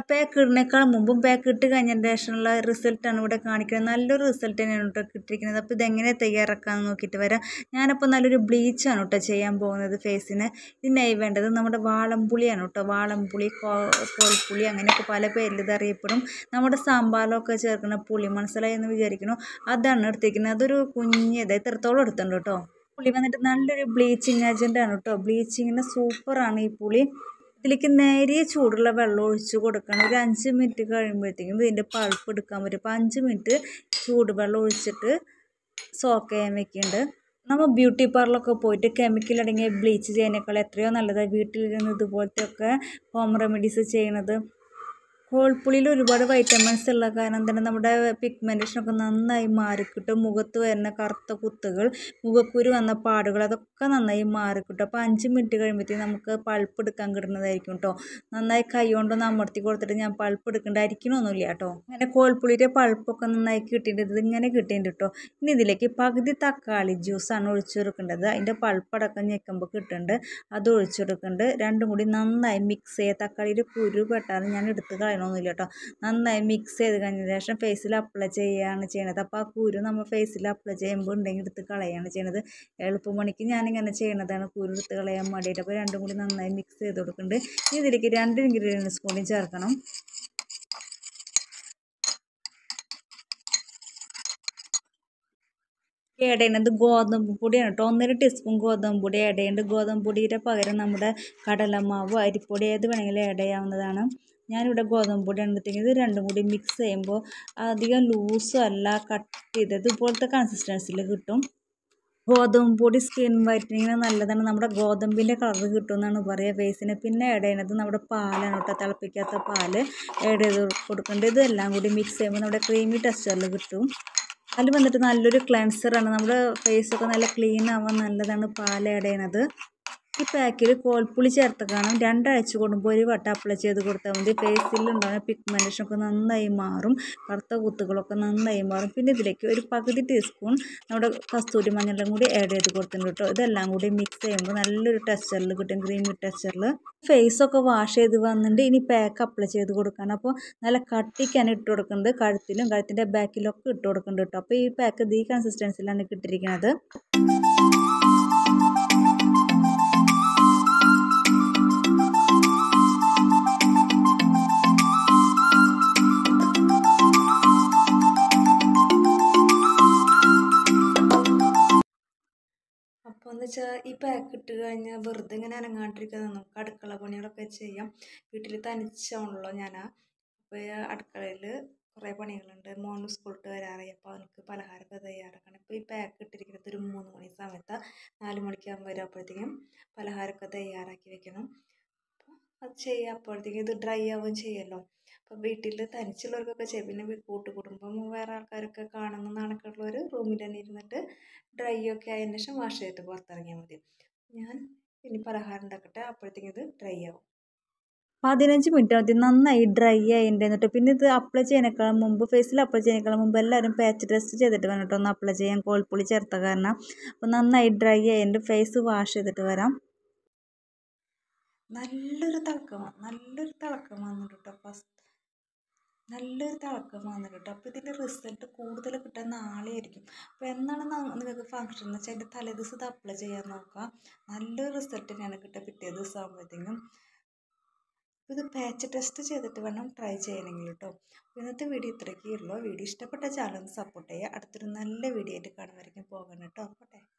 pack ഇടുന്നേക്കാൾ മുമ്പും pack ഇട്ട് കഴിഞ്ഞതിന് ശേഷമുള്ള റിസൾട്ടാണ് ഇവിടെ കാണിക്കുന്നത് നല്ലൊരു റിസൾട്ട് തന്നെയാണ് കേട്ടോ കിട്ടിയിരിക്കുന്നത് അപ്പോൾ ഇതെങ്ങനെ തയ്യാറാക്കാമെന്ന് നോക്കിയിട്ട് വരാം ഞാനപ്പോൾ നല്ലൊരു ബ്ലീച്ചാണ് കേട്ടോ ചെയ്യാൻ പോകുന്നത് ഫേസിന് ഇതിനായി വേണ്ടത് നമ്മുടെ വാളംപുളിയാണ് കേട്ടോ വാളംപുളി കോൽപ്പുളി അങ്ങനെയൊക്കെ പല പേരിൽ ഇത് അറിയപ്പെടും നമ്മുടെ സാമ്പാറിലൊക്കെ ചേർക്കുന്ന പുളി മനസ്സിലായി എന്ന് വിചാരിക്കുന്നു അതാണ് എടുത്തിരിക്കുന്നത് അതൊരു കുഞ്ഞത് ഇത്രത്തോളം എടുത്തിട്ടുണ്ട് കേട്ടോ പുളി വന്നിട്ട് നല്ലൊരു ബ്ലീച്ചിങ് ഏജൻ്റ് ആണ് കേട്ടോ ബ്ലീച്ചിങ്ങിന് സൂപ്പറാണ് ഈ പുളി ഇതിലേക്ക് നേരിയ ചൂടുള്ള വെള്ളം ഒഴിച്ച് കൊടുക്കണം ഒരു അഞ്ച് മിനിറ്റ് കഴിയുമ്പോഴത്തേക്കും ഇതിൻ്റെ പൾപ്പ് എടുക്കാൻ പറ്റും അപ്പോൾ അഞ്ച് മിനിറ്റ് ചൂടുവെള്ളം ഒഴിച്ചിട്ട് സോക്ക് ചെയ്യാൻ വെക്കുന്നുണ്ട് നമ്മൾ ബ്യൂട്ടി പാർലറൊക്കെ പോയിട്ട് കെമിക്കൽ അടങ്ങിയ ബ്ലീച്ച് ചെയ്യുന്നതിനേക്കാൾ എത്രയോ നല്ലതാണ് വീട്ടിലിരുന്ന് ഇതുപോലത്തെ ഒക്കെ ഹോം റെമഡീസ് ചെയ്യണത് കോൾപ്പുളിയിൽ ഒരുപാട് വൈറ്റമിൻസ് ഉള്ള കാരണം തന്നെ നമ്മുടെ പിഗ്മെൻറ്റേഷനൊക്കെ നന്നായി മാറിക്കിട്ടും മുഖത്ത് വരുന്ന കറുത്ത കുത്തുകൾ മുഖക്കുരു വന്ന പാടുകൾ അതൊക്കെ നന്നായി മാറിക്കിട്ടും അപ്പോൾ അഞ്ച് മിനിറ്റ് കഴിയുമ്പോഴത്തേക്കും നമുക്ക് പൾപ്പ് എടുക്കാൻ കിട്ടുന്നതായിരിക്കും കേട്ടോ നന്നായി കൈ കൊണ്ടൊന്ന് അമർത്തി കൊടുത്തിട്ട് ഞാൻ പൾപ്പ് എടുക്കേണ്ടായിരിക്കണമൊന്നുമില്ല കേട്ടോ അങ്ങനെ കോൾപ്പുളിയുടെ പൾപ്പൊക്കെ നന്നായി കിട്ടിയിട്ടുണ്ട് ഇത് ഇങ്ങനെ കിട്ടിയിട്ടുണ്ട് കേട്ടോ ഇനി ഇതിലേക്ക് പകുതി തക്കാളി ജ്യൂസാണ് ഒഴിച്ചു കൊടുക്കേണ്ടത് അതിൻ്റെ പൾപ്പടക്കം ഞെക്കുമ്പോൾ കിട്ടുന്നുണ്ട് അത് ഒഴിച്ചു കൊടുക്കുന്നുണ്ട് രണ്ടും കൂടി നന്നായി മിക്സ് ചെയ്യുക തക്കാളിയുടെ കുരു പെട്ടാലും ഞാൻ എടുത്ത് കളയണമെന്നില്ല കേട്ടോ നന്നായി മിക്സ് ചെയ്ത് കഴിഞ്ഞ ശേഷം ഫേസിൽ അപ്ലൈ ചെയ്യുകയാണ് ചെയ്യണത് അപ്പോൾ ആ കുരു നമ്മൾ ഫേസിൽ അപ്ലൈ ചെയ്യുമ്പോൾ ഉണ്ടെങ്കിൽ എടുത്ത് കളയാണ് ചെയ്യണത് എളുപ്പമണിക്ക് ഞാനിങ്ങനെ ചെയ്യണതാണ് കുരു എടുത്ത് കളയാൻ മടിയിട്ട് അപ്പോൾ രണ്ടും കൂടി നന്നായി മിക്സ് ചെയ്ത് കൊടുക്കുന്നുണ്ട് ഇനി ഇതിലേക്ക് രണ്ട് ഇൻഗ്രീഡിയൻസ് കൂടി ചേർക്കണം ആഡ് ചെയ്യുന്നത് ഗോതമ്പ് പൊടിയാണ് കേട്ടോ ഒന്നര ടീസ്പൂൺ ഗോതമ്പ് പൊടി ആഡ് ചെയ്യുന്നുണ്ട് ഗോതമ്പ് പൊടിയുടെ പകരം നമ്മുടെ കടലമാവ് അരിപ്പൊടി ഏത് വേണമെങ്കിലും ആഡ് ചെയ്യാവുന്നതാണ് ഞാനിവിടെ ഗോതമ്പ് പൊടിയാണ് എടുത്തിരിക്കുന്നത് ഇത് രണ്ടും കൂടി മിക്സ് ചെയ്യുമ്പോൾ അധികം ലൂസും അല്ല കട്ട് ചെയ്തത് ഇതുപോലത്തെ കൺസിസ്റ്റൻസിയിൽ കിട്ടും ഗോതമ്പ് പൊടി സ്കിൻ വൈറ്റനിങ്ങിന് നല്ലതാണ് നമ്മുടെ ഗോതമ്പിൻ്റെ കളർ കിട്ടുമെന്നാണ് പറയുക ഫേസിന് പിന്നെ ആഡ് ചെയ്യുന്നത് നമ്മുടെ പാലാണ് കേട്ടോ തിളപ്പിക്കാത്ത പാല് ആഡ് ചെയ്ത് കൊടുക്കേണ്ടത് ഇതെല്ലാം കൂടി മിക്സ് ചെയ്യുമ്പോൾ നമ്മുടെ ക്രീമി ടെക്സ്ചറിൽ കിട്ടും അതിൽ വന്നിട്ട് നല്ലൊരു ക്ലെൻസറാണ് നമ്മുടെ ഫേസൊക്കെ നല്ല ക്ലീൻ ആവാൻ നല്ലതാണ് പാൽ ആഡ് ചെയ്യണത് ഈ പാക്കിൽ കോൽപ്പുളി ചേർത്ത് കാണും രണ്ടാഴ്ച കൂടുമ്പോൾ ഒരു വട്ടം അപ്ലൈ ചെയ്ത് കൊടുത്താൽ മതി ഫേസിൽ ഉണ്ടാകുന്ന പിഗ്മെൻറ്റേഷൻ ഒക്കെ നന്നായി മാറും കറുത്ത കുത്തുകളൊക്കെ നന്നായി മാറും പിന്നെ ഇതിലേക്ക് ഒരു പകുതി ടീസ്പൂൺ നമ്മുടെ കസ്തൂരി മഞ്ഞളും കൂടി ആഡ് ചെയ്ത് കൊടുത്തിട്ടുണ്ട് കേട്ടോ ഇതെല്ലാം കൂടി മിക്സ് ചെയ്യുമ്പോൾ നല്ലൊരു ടെക്സ്ചറിൽ കിട്ടും ക്രീമി ടെക്സ്ചറിൽ ഫേസൊക്കെ വാഷ് ചെയ്ത് വന്നിട്ട് ഇനി പാക്ക് അപ്ലൈ ചെയ്ത് കൊടുക്കണം അപ്പോൾ നല്ല കട്ടിക്കാണ് ഇട്ട് കൊടുക്കുന്നത് കഴുത്തിലും കഴുത്തിൻ്റെ ബാക്കിലൊക്കെ ഇട്ട് കൊടുക്കുന്നുണ്ട് കേട്ടോ അപ്പോൾ ഈ പാക്ക് ഈ കൺസിസ്റ്റൻസിലാണ് കിട്ടിയിരിക്കുന്നത് അപ്പോൾ എന്ന് വെച്ചാൽ ഈ പാക്ക് ഇട്ട് കഴിഞ്ഞാൽ വെറുതെ ഇങ്ങനെ അനങ്ങാണ്ടിരിക്കാതെ നമുക്ക് അടുക്കള പണികളൊക്കെ ചെയ്യാം വീട്ടിൽ തനിച്ചാണല്ലോ ഞാൻ അപ്പോൾ അടുക്കളയിൽ കുറേ പണികളുണ്ട് മോൻ സ്കൂളിട്ട് വരാറായി അപ്പോൾ അവനക്ക് പലഹാരമൊക്കെ തയ്യാറാക്കണം ഇപ്പോൾ ഈ പാക്ക് ഇട്ടിരിക്കുന്നത് ഒരു മൂന്ന് മണി സമയത്ത് നാല് മണിക്കാകുമ്പോൾ വരുമ്പോഴത്തേക്കും പലഹാരമൊക്കെ തയ്യാറാക്കി വെക്കണം അപ്പോൾ അത് ചെയ്യുക അപ്പോഴത്തേക്കും ഇത് ഡ്രൈ ആവുകയും ചെയ്യുമല്ലോ അപ്പോൾ വീട്ടിൽ തനിച്ചുള്ളവർക്കൊക്കെ ചെയ്യും പിന്നെ കൂട്ടുകുടുംബം വേറെ ആൾക്കാരൊക്കെ കാണുന്ന നാണൊക്കെയുള്ളവർ റൂമിൽ തന്നെ ഇരുന്നിട്ട് ഡ്രൈ ഒക്കെ ആയതിന് ശേഷം വാഷ് ചെയ്തിട്ട് പുറത്തിറങ്ങിയാൽ മതി ഞാൻ ഇനി പലഹാരം ഉണ്ടാക്കട്ടെ അപ്പോഴത്തേക്കും ഇത് ഡ്രൈ ആവും പതിനഞ്ച് മിനിറ്റ് മതി നന്നായി ഡ്രൈ ആയിട്ടുണ്ട് എന്നിട്ട് പിന്നെ ഇത് അപ്ലൈ ചെയ്യുന്നതിനേക്കാൾ മുമ്പ് ഫേസിൽ അപ്ലൈ ചെയ്യുന്നതിനേക്കാൾ മുമ്പ് എല്ലാവരും പാച്ച് ടെസ്റ്റ് ചെയ്തിട്ട് വേണം കേട്ടോ ഒന്ന് അപ്ലൈ ചെയ്യാൻ കോൽപ്പുളി ചേർത്ത കാരണം അപ്പോൾ നന്നായി ഡ്രൈ ആയതിൻ്റെ ഫേസ് വാഷ് ചെയ്തിട്ട് വരാം നല്ലൊരു തിളക്കം നല്ലൊരു തിളക്കം വന്നിട്ട് കേട്ടോ ഫസ്റ്റ് നല്ലൊരു തിളക്കം വന്നിട്ട് കേട്ടോ അപ്പോൾ ഇതിൻ്റെ റിസൾട്ട് കൂടുതൽ കിട്ടാൻ നാളെ ആയിരിക്കും അപ്പോൾ എന്നാണ് നിങ്ങൾക്ക് ഫംഗ്ഷൻ എന്ന് വെച്ചാൽ അതിൻ്റെ തലേദിവസം ഇത് അപ്ലൈ ചെയ്യാൻ നോക്കുക നല്ലൊരു റിസൾട്ട് തന്നെയാണ് കിട്ടുക പിറ്റേ ദിവസം ആകുമ്പോഴത്തേക്കും ഇത് പാച്ച് ടെസ്റ്റ് ചെയ്തിട്ട് വേണം ട്രൈ ചെയ്യണമെങ്കിൽ കേട്ടോ ഇന്നത്തെ വീഡിയോ ഇത്രയൊക്കെ ഉള്ളൂ വീഡിയോ ഇഷ്ടപ്പെട്ട ചാനൽ ഒന്ന് സപ്പോർട്ട് ചെയ്യുക അടുത്തൊരു നല്ല വീഡിയോ ആയിട്ട് കാണുമായിരിക്കും പോകണം കേട്ടോ പോട്ടെ